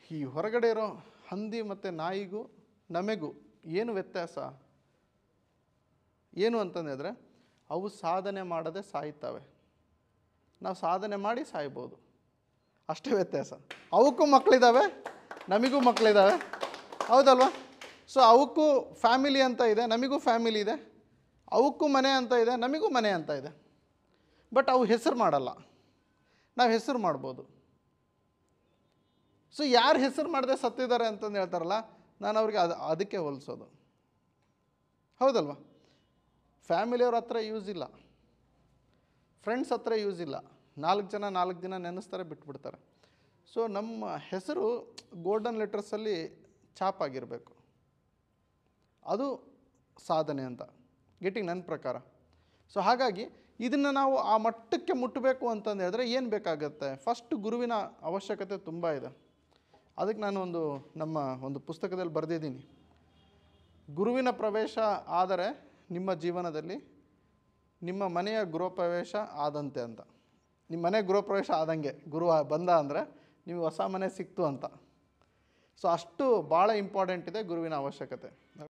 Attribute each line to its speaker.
Speaker 1: ಈ ಹೊರಗಡೆ ಇರೋ ಹಂದಿ ಮತ್ತು ನಾಯಿಗೂ ನಮಗೂ ಏನು ವ್ಯತ್ಯಾಸ ಏನು ಅಂತಂದರೆ ಅವು ಸಾಧನೆ ಮಾಡದೆ ಸಾಯ್ತವೆ ನಾವು ಸಾಧನೆ ಮಾಡಿ ಸಾಯ್ಬೋದು ಅಷ್ಟೇ ವ್ಯತ್ಯಾಸ ಅವಕ್ಕೂ ಮಕ್ಕಳಿದ್ದಾವೆ ನಮಗೂ ಮಕ್ಕಳಿದ್ದಾವೆ ಹೌದಲ್ವಾ ಸೊ ಅವಕ್ಕೂ ಫ್ಯಾಮಿಲಿ ಅಂತ ಇದೆ ನಮಗೂ ಫ್ಯಾಮಿಲಿ ಇದೆ ಅವಕ್ಕೂ ಮನೆ ಅಂತ ಇದೆ ನಮಗೂ ಮನೆ ಅಂತ ಇದೆ ಬಟ್ ಅವು ಹೆಸರು ಮಾಡಲ್ಲ ನಾವು ಹೆಸರು ಮಾಡ್ಬೋದು ಸೊ ಯಾರು ಹೆಸರು ಮಾಡದೆ ಸತ್ತಿದ್ದಾರೆ ಅಂತಂದು ಹೇಳ್ತಾರಲ್ಲ ನಾನು ಅವ್ರಿಗೆ ಅದು ಅದಕ್ಕೆ ಹೋಲಿಸೋದು ಹೌದಲ್ವಾ ಫ್ಯಾಮಿಲಿಯವ್ರ ಹತ್ರ ಯೂಸ್ ಇಲ್ಲ ಫ್ರೆಂಡ್ಸ್ ಹತ್ರ ಯೂಸ್ ಇಲ್ಲ ನಾಲ್ಕು ಜನ ನಾಲ್ಕು ದಿನ ನೆನೆಸ್ತಾರೆ ಬಿಟ್ಬಿಡ್ತಾರೆ ಸೊ ನಮ್ಮ ಹೆಸರು ಗೋಲ್ಡನ್ ಲೆಟರ್ಸಲ್ಲಿ ಛಾಪ್ ಆಗಿರಬೇಕು ಅದು ಸಾಧನೆ ಅಂತ ಗೆಟಿಂಗ್ ನನ್ನ ಪ್ರಕಾರ ಸೊ ಹಾಗಾಗಿ ಇದನ್ನು ನಾವು ಆ ಮಟ್ಟಕ್ಕೆ ಮುಟ್ಟಬೇಕು ಅಂತಂದು ಹೇಳಿದ್ರೆ ಏನು ಬೇಕಾಗುತ್ತೆ ಫಸ್ಟ್ ಗುರುವಿನ ಅವಶ್ಯಕತೆ ತುಂಬ ಇದೆ ಅದಕ್ಕೆ ನಾನು ಒಂದು ನಮ್ಮ ಒಂದು ಪುಸ್ತಕದಲ್ಲಿ ಬರೆದಿದ್ದೀನಿ ಗುರುವಿನ ಪ್ರವೇಶ ಆದರೆ ನಿಮ್ಮ ಜೀವನದಲ್ಲಿ ನಿಮ್ಮ ಮನೆಯ ಗೃಹ ಪ್ರವೇಶ ಆದಂತೆ ಅಂತ ನಿಮ್ಮ ಮನೆ ಗೃಹ ಪ್ರವೇಶ ಆದಂಗೆ ಗುರು ಆ- ಬಂದ ಅಂದರೆ ನೀವು ಹೊಸ ಮನೆ ಸಿಕ್ತು ಅಂತ ಸೊ ಅಷ್ಟು ಭಾಳ ಇಂಪಾರ್ಟೆಂಟ್ ಇದೆ ಗುರುವಿನ ಅವಶ್ಯಕತೆ